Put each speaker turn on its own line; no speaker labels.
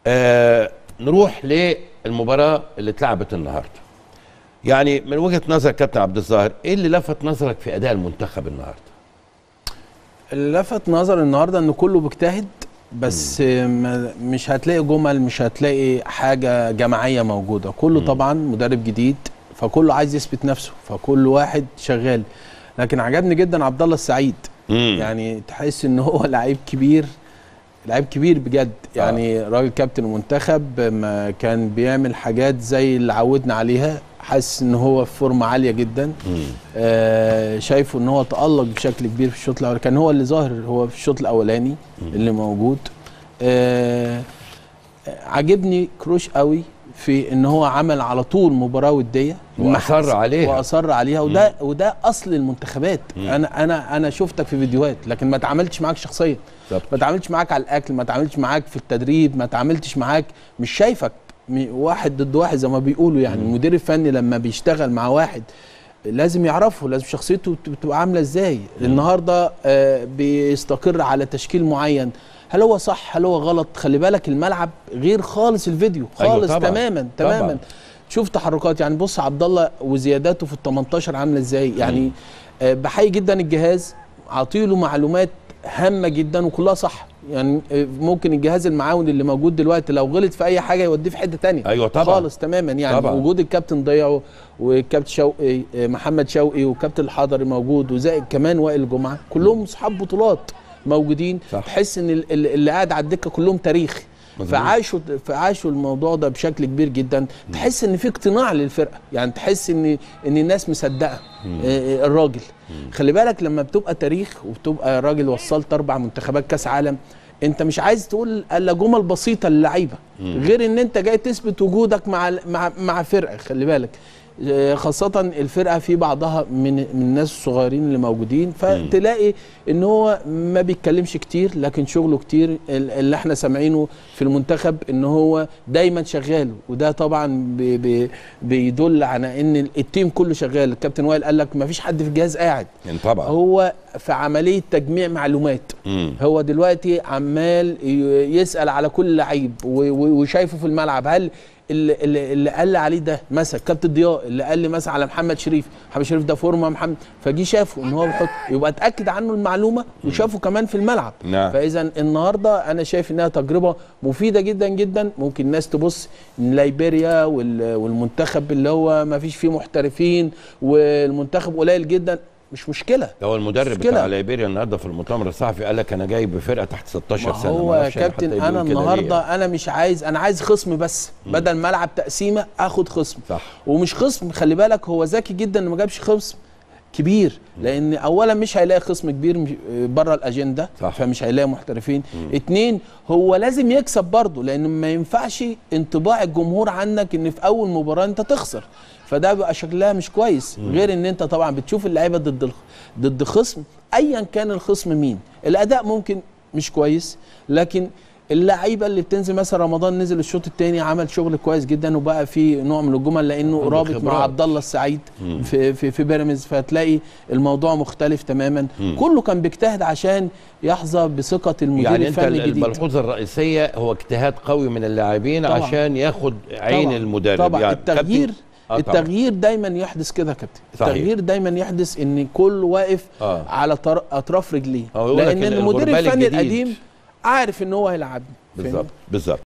آه نروح للمباراه اللي اتلعبت النهارده يعني من وجهه نظر كابتن عبد الظاهر ايه اللي لفت نظرك في اداء المنتخب النهارده
اللي لفت نظر النهارده ان كله بيجتهد بس ما مش هتلاقي جمل مش هتلاقي حاجه جماعيه موجوده كله طبعا مدرب جديد فكله عايز يثبت نفسه فكل واحد شغال لكن عجبني جدا عبد الله السعيد
مم.
يعني تحس ان هو لعيب كبير لعيب كبير بجد يعني راجل كابتن المنتخب ما كان بيعمل حاجات زي اللي عودنا عليها حاسس ان هو في فورمه عاليه جدا
مم.
آه شايفه ان هو تالق بشكل كبير في الشوط الاولاني كان هو اللي ظاهر هو في الشوط الاولاني اللي موجود آه عجبني كروش قوي في ان هو عمل على طول مباراه وديه
وأصر عليها.
واصر عليها وده وده اصل المنتخبات انا انا انا شفتك في فيديوهات لكن ما اتعاملتش معاك شخصيا
بالظبط.
ما اتعاملتش معاك على الاكل ما اتعاملتش معاك في التدريب ما اتعاملتش معاك مش شايفك م- واحد ضد واحد زي ما بيقولوا يعني المدير الفني لما بيشتغل مع واحد لازم يعرفه لازم شخصيته بت- بتبقى عامله ازاي النهارده آه، بيستقر على تشكيل معين هل هو صح هل هو غلط خلي بالك الملعب غير خالص الفيديو
أيوة
خالص
طبعاً.
تماما تماما
طبعاً.
شوف تحركات يعني بص عبد الله وزياداته في ال 18 عامله ازاي يعني آه، بحيي جدا الجهاز عطيله معلومات هامه جدا وكلها صح يعني آه، ممكن الجهاز المعاون اللي موجود دلوقتي لو غلط في اي حاجه يوديه في حته تانية
أيوة طبعاً.
خالص تماما يعني
طبعاً.
وجود الكابتن ضيعه والكابتن شوقي آه، محمد شوقي والكابتن الحضري موجود وزائد كمان وائل جمعه كلهم اصحاب بطولات موجودين
صح.
تحس ان ال- ال- اللي قاعد على الدكه كلهم تاريخ
مظبوط.
فعاشوا فعاشوا الموضوع ده بشكل كبير جدا تحس ان في اقتناع للفرقه يعني تحس ان ان الناس مصدقه آه، الراجل خلي بالك لما بتبقى تاريخ وبتبقى راجل وصلت اربع منتخبات كاس عالم انت مش عايز تقول الا جمل بسيطه للعيبه غير ان انت جاي تثبت وجودك مع مع مع فرقه خلي بالك آه، خاصة الفرقة في بعضها من من الناس الصغيرين اللي موجودين فتلاقي ان هو ما بيتكلمش كتير لكن شغله كتير ال- اللي احنا سامعينه في المنتخب ان هو دايما شغال وده طبعا بي بي بيدل على ان التيم كله شغال الكابتن وائل قال لك ما فيش حد في الجهاز قاعد
يعني طبعا
هو في عملية تجميع معلومات
مم.
هو دلوقتي عمال ي- يسأل على كل لعيب و- و- وشايفه في الملعب هل اللي, اللي اللي قال لي عليه ده مثلا كابتن ضياء اللي قال لي مثلا على محمد شريف محمد شريف ده فورمه محمد فجي شافه ان هو بيحط يبقى اتاكد عنه المعلومه وشافه كمان في الملعب
نعم.
فاذا النهارده انا شايف انها تجربه مفيده جدا جدا ممكن الناس تبص ان ليبيريا وال- والمنتخب اللي هو ما فيش فيه محترفين والمنتخب قليل جدا مش مشكله
هو المدرب
مشكلة.
بتاع ليبيريا النهارده في المؤتمر الصحفي قال لك انا جاي بفرقه تحت 16
ما
سنه
هو
معرفش يعني
كابتن
حتى
انا
يقول كده ليه
النهارده
يعني.
انا مش عايز انا عايز خصم بس بدل ما العب تقسيمه اخد خصم
صح.
ومش خصم خلي بالك هو ذكي جدا انه ما جابش خصم كبير لان اولا مش هيلاقي خصم كبير مش- بره الاجنده
صح.
فمش هيلاقي محترفين اتنين هو لازم يكسب برضه لان ما ينفعش انطباع الجمهور عنك ان في اول مباراه انت تخسر فده بيبقى شكلها مش كويس غير ان انت طبعا بتشوف اللعيبه ضد الخ- ضد خصم ايا كان الخصم مين الاداء ممكن مش كويس لكن اللعيبه اللي بتنزل مثلا رمضان نزل الشوط الثاني عمل شغل كويس جدا وبقى في نوع من الجمل لانه
عنده
رابط
خبرات.
مع عبد الله السعيد في في في بيراميدز فتلاقي الموضوع مختلف تماما كله كان بيجتهد عشان يحظى بثقه المدير
يعني انت
الفني الجديد
الملحوظه الرئيسيه هو اجتهاد قوي من اللاعبين
طبعاً.
عشان ياخد عين
طبعاً.
المدرب
طبعا
يعني
التغيير
كابتن- آه طبعاً.
التغيير دايما يحدث كده يا كابتن
صحيح.
التغيير دايما يحدث ان كل واقف
آه.
على طر... اطراف رجليه
هو يقول لك
لان المدير
الغربال
الفني
الجديد.
القديم عارف ان هو هيلعبني
بالظبط بالظبط